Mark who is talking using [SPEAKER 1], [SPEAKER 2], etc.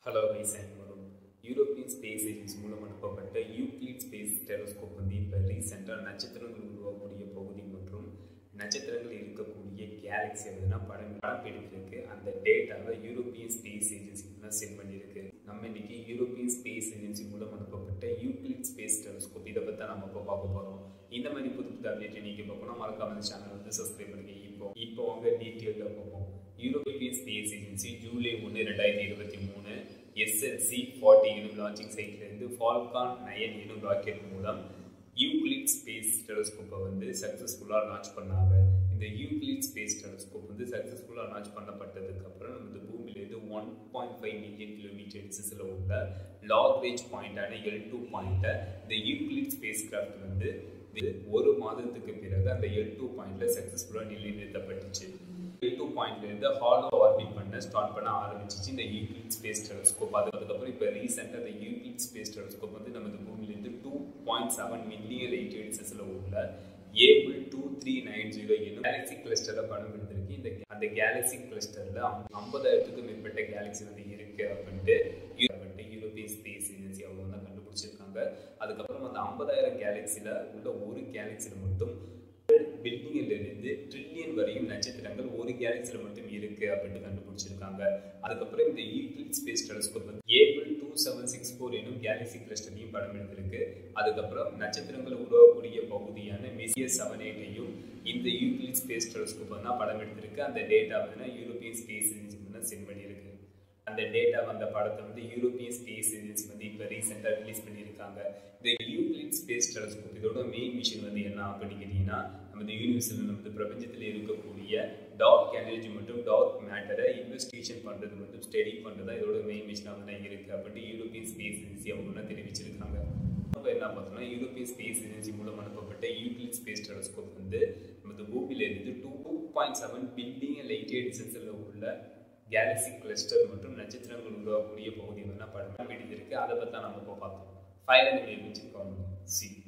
[SPEAKER 1] hello guys அனைவரும் European space agency மூலம் அனுப்பப்பட்ட யூக்ளிட் ஸ்பேஸ் டெலஸ்கோப் வந்து இப்போ ரீசெண்டாக நட்சத்திரங்கள் உருவாகக்கூடிய பகுதி மற்றும் நட்சத்திரங்கள் இருக்கக்கூடிய கேலக்ஸி எதுனா படம் படம் எடுத்திருக்கு அந்த டேட்டாவை யூரோப்பியன் ஸ்பேஸ் ஏஜென்சி தான் சென்ட் பண்ணியிருக்கு நம்ம இன்னைக்கு யூரோப்பியன் ஸ்பேஸ் ஏஜென்சி மூலம் அனுப்பப்பட்ட யூக்ளிட் ஸ்பேஸ் டெலஸ்கோப் இதை பற்றி நம்ம இப்போ பார்க்க போகிறோம் இந்த மாதிரி புது புது அப்டேட் நீங்கள் பார்க்கணும் மறக்காம இந்த சேனல் வந்து சப்ஸ்கிரைப் பண்ணுங்க இப்போ இப்போ அவங்க டீட்டெயிலாக பார்ப்போம் யூரோப்பியன் ஸ்பேஸ் ஏஜென்சி ஜூலை ஒன்று ரெண்டாயிரத்தி இருபத்தி மூணு எஸ்எல்சி ஃபார்ட்டி எனும் லான்ச்சிங் சைட்லேருந்து ஃபால்கான் நயன் எனும் ராக்கெட் மூலம் யூக்ளிட் ஸ்பேஸ் டெலஸ்கோப்பை வந்து சக்ஸஸ்ஃபுல்லாக லான்ச் பண்ணாங்க இந்த யூக்ளிட் ஸ்பேஸ் டெலஸ்கோப் வந்து சக்ஸஸ்ஃபுல்லாக லான்ச் பண்ணப்பட்டதுக்கு அப்புறம் நமது பூமியிலேருந்து one point five million kilometre டிஸ்டன்ஸில் உள்ள லாங் ரேஞ்ச் பாயிண்டான எல் டூ பாயிண்ட்டை இந்த யூக்ளிட் ஸ்பேஸ் கிராஃப்ட் வந்து இது ஒரு மாதத்துக்கு பிறகு அந்த எல் டூ பாயிண்ட்ல சக்ஸஸ்ஃபுல்லாக நிலைநிறுத்தப்பட்டுச்சு எல் டூ பாயிண்ட்ல இருந்து ஹாலோ ஆர்பிட் பண்ண ஸ்டார்ட் பண்ண ஆரம்பிச்சிச்சு இந்த யூக்ளிட் ஸ்பேஸ் டெலஸ்கோப் அதுக்கப்புறம் இப்போ ரீசெண்டாக அந்த யூக்ளிட் ஸ்பேஸ் டெலஸ்கோப் வந்து நமது பூமியிலேருந்து டூ பாயிண்ட் செவன் மில்லியன் ரேடியேட்ஸில் உள்ள Abell two three nine zero என்னும் கேலக்சி கிளஸ்டரை படம் எடுத்திருக்கு இந்த அந்த கேலக்சி கிளஸ்டரில் ஐம்பதாயிரத்துக்கும் மேற்பட்ட கேலக்சி வந்து இருக்கு அப்படின்ட்டு அப்படின்ட்டு யூரோப்பியன் ஸ்பேஸ் ஏஜென்சி அவங்க வந்து கண்டுபிடிச்சிருக்காங்க அதுக்கப்புறம் அந்த ஐம்பதாயிரம் கேலக்சியில் உள்ள ஒரு கேலக்சியில் மட்டும் பில்லியன்லேருந்து ட்ரில்லியன் வரையும் நட்சத்திரங்கள் ஒரு கேலக்சியில் மட்டும் இருக்கு அப்படின்னு கண்டுபிடிச்சிருக்காங்க அதுக்கப்புறம் இந்த யூக்ளிட் ஸ்பேஸ் டெலஸ்கோப் வந்து Abell two seven six four எனும் கேலக்சி கிளஸ்டரையும் படம் எடுத்திருக்கு அதுக்கப்புறம் நட்சத்திரங்கள் உருவாகக்கூடிய பகுதியான மெசியஸ் செவன் எயிட்டையும் இந்த யூக்ளிட் ஸ்பேஸ் டெலஸ்கோப் தான் படம் எடுத்திருக்கு அந்த டேட்டா வந்து யூரோப்பியன் ஸ்பேஸ் ஏஜென்சி தான் சென்ட் பண்ணியிருக்கு அந்த டேட்டா வந்த படத்தை வந்து யூரோப்பியன் ஸ்பேஸ் ஏஜென்சி வந்து இப்போ ரீசெண்டாக ரிலீஸ் பண்ணியிருக்காங்க இந்த யூக்ளிட் ஸ்பேஸ் டெலஸ்கோப் இதோட மெயின் மிஷன் வந்து என்ன அப்படின்னு கேட்டிங்கன்னா நமது யூனிவர்ஸில் நமது பிரபஞ்சத்தில் இருக்கக்கூடிய டார்க் எனர்ஜி மற்றும் டார்க் மேட்டரை இன்வெஸ்டிகேஷன் பண்ணுறது மற்றும் ஸ்டடி பண்ணுறது தான் இதோட மெயின் மிஷனாக வந்து இருக்குது அப்படின்ட்டு யூரோப்பியன் ஸ்பேஸ் ஏஜென்சி அவங்க வந்து தெரிவிச்சிருக்காங்க இப்போ என்ன பார்த்தோம்னா யூரோப்பியன் ஸ்பேஸ் ஏஜென்சி மூலம் அனுப்பப்பட்ட யூக்ளிட் ஸ்பேஸ் டெலஸ்கோப் வந்து நமது பூமியிலிருந்து two point seven billion light டிஸ்டன்ஸில் உள்ள கேலக்சி கிளஸ்டர் மற்றும் நட்சத்திரங்கள் உருவாகக்கூடிய பகுதி வந்து படம் பிடித்திருக்கு அதை பற்றி நம்ம இப்போ பார்த்தோம் ஃபைனல் சி